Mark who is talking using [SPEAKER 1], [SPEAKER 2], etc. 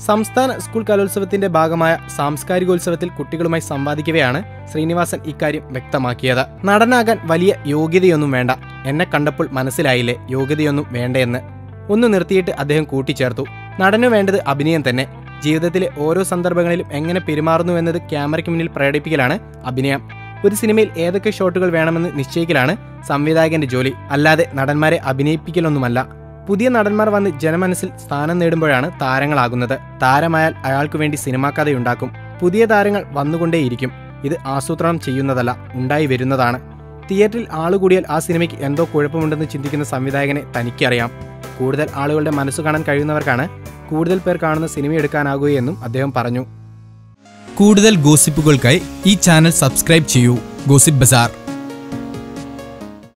[SPEAKER 1] സംസ്ഥാന സ്കൂൾ കലോത്സവത്തിന്റെ ഭാഗമായ സാംസ്കാരികോത്സവത്തിൽ കുട്ടികളുമായി സംവാദിക്കവെയാണ് ശ്രീനിവാസൻ ഇക്കാര്യം വ്യക്തമാക്കിയത് നടനാകാൻ വലിയ യോഗ്യതയൊന്നും വേണ്ട എന്നെ കണ്ടപ്പോൾ മനസ്സിലായില്ലേ യോഗ്യതയൊന്നും വേണ്ടയെന്ന് ഒന്ന് നിർത്തിയിട്ട് അദ്ദേഹം കൂട്ടിച്ചേർത്തു നടനു വേണ്ടത് അഭിനയം തന്നെ ജീവിതത്തിലെ ഓരോ സന്ദർഭങ്ങളിലും എങ്ങനെ പെരുമാറുന്നു എന്നത് ക്യാമറയ്ക്ക് മുന്നിൽ പ്രകടിപ്പിക്കലാണ് അഭിനയം ഒരു സിനിമയിൽ ഏതൊക്കെ ഷോട്ടുകൾ വേണമെന്ന് നിശ്ചയിക്കലാണ് സംവിധായകന്റെ ജോലി അല്ലാതെ നടന്മാരെ അഭിനയിപ്പിക്കലൊന്നുമല്ല പുതിയ നടന്മാർ വന്ന് ജനമനസ്സിൽ സ്ഥാനം നേടുമ്പോഴാണ് താരങ്ങളാകുന്നത് താരമായാൽ അയാൾക്കു വേണ്ടി സിനിമാ കഥയുണ്ടാക്കും പുതിയ താരങ്ങൾ വന്നുകൊണ്ടേയിരിക്കും ഇത് ആസൂത്രണം ചെയ്യുന്നതല്ല ഉണ്ടായി വരുന്നതാണ് തിയേറ്ററിൽ ആളുകൂടിയാൽ ആ സിനിമയ്ക്ക് എന്തോ കുഴപ്പമുണ്ടെന്ന് ചിന്തിക്കുന്ന സംവിധായകനെ തനിക്കറിയാം കൂടുതൽ ആളുകളുടെ മനസ്സ് കാണാൻ കഴിയുന്നവർക്കാണ് കൂടുതൽ പേർ കാണുന്ന സിനിമ എടുക്കാനാകുകയെന്നും അദ്ദേഹം പറഞ്ഞു
[SPEAKER 2] കൂടുതൽ ഗോസിപ്പുകൾക്കായി ഈ ചാനൽ സബ്സ്ക്രൈബ് ചെയ്യൂ ഗോസിപ്പ് ബസാർ